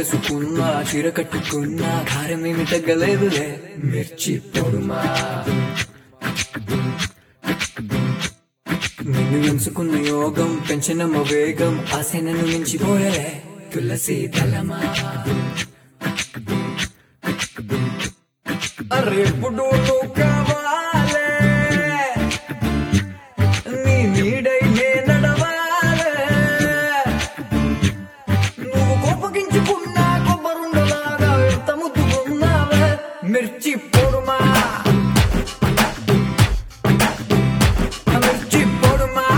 వేసుకున్నా చీర కట్టుకున్నా కారం ఏమి తగ్గలేదులే మిర్చి పొడుమా నిన్ను ఎంచుకున్న యోగం పెంచినమ్మ వేగం ఆశ నన్ను మించిపోయలే తులసి తలమా అరే ఎప్పుడు నువ్వు కావాలే నీ నీడై నే నడవాలే నువ్వు కోపగించుకున్నా కొబ్బరుండలాగా ఎంత ముద్దుకున్నావే మిర్చి పొడుమా మిర్చి పొడుమా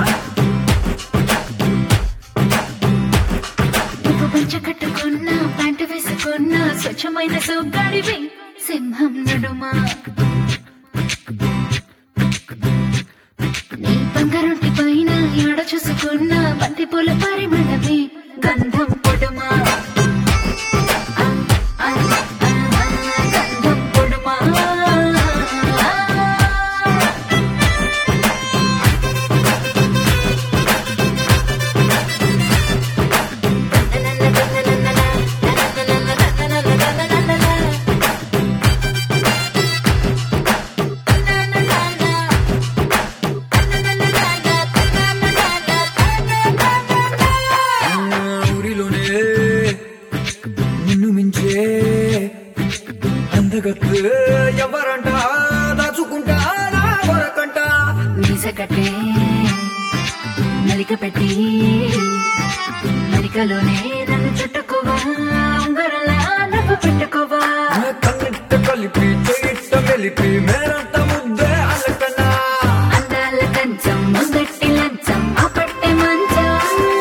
నువ్వు పంచ కట్టుకున్నా ప్యాంటు వేసుకున్నా స్వచ్ఛమైన సొగ్గాడివి సింహం నడుమా నీ బంగారుంటి పైన ఆడ చూసుకున్న బంతి పూల పరిమళమే గంధం పొడుమా ఆ, ఆ, ఆ, గంధం పొడుమా ఊరిలోనే నిన్ను మించే అందగత్తు ఎవరంట దాచుకుంటా నా కొరకంట మీసకట్టే నలిక పెట్టి నలికలోనే నన్ను చుట్టుకోవా ఉంగరలా నవ్వు పెట్టుకోవా నా కన్నిట్ట కలిపి చెయ్యిట్ట మెలిపి మేరంత ముద్దే అలకనా అందాల కంచం ముందట్టి లంచం ఆ పట్టె మంచం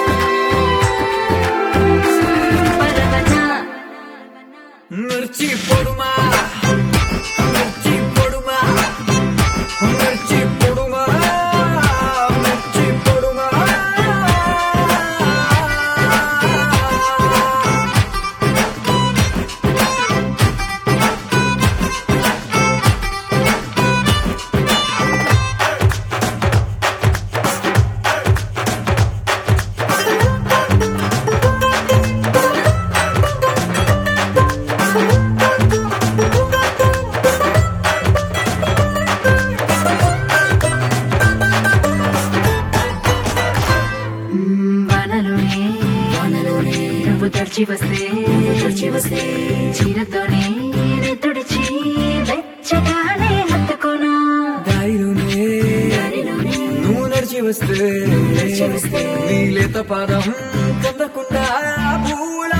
పరవనా మిర్చి పొడుమా మిర్చి పొడుమా మిర్చి పొడుమా మిర్చి పొడుమా మ్మ్, వానలోనే వానలోనే నువ్వు తడిచి వస్తే తడిచి వస్తే చీరతోనే నే తుడిచి వెచ్చగానే హత్తుకోనా దారిలోనే దారిలోనే నువ్వు నడిచి వస్తే నడిచి వస్తే నీ లేత పాదం కందకుండా పూల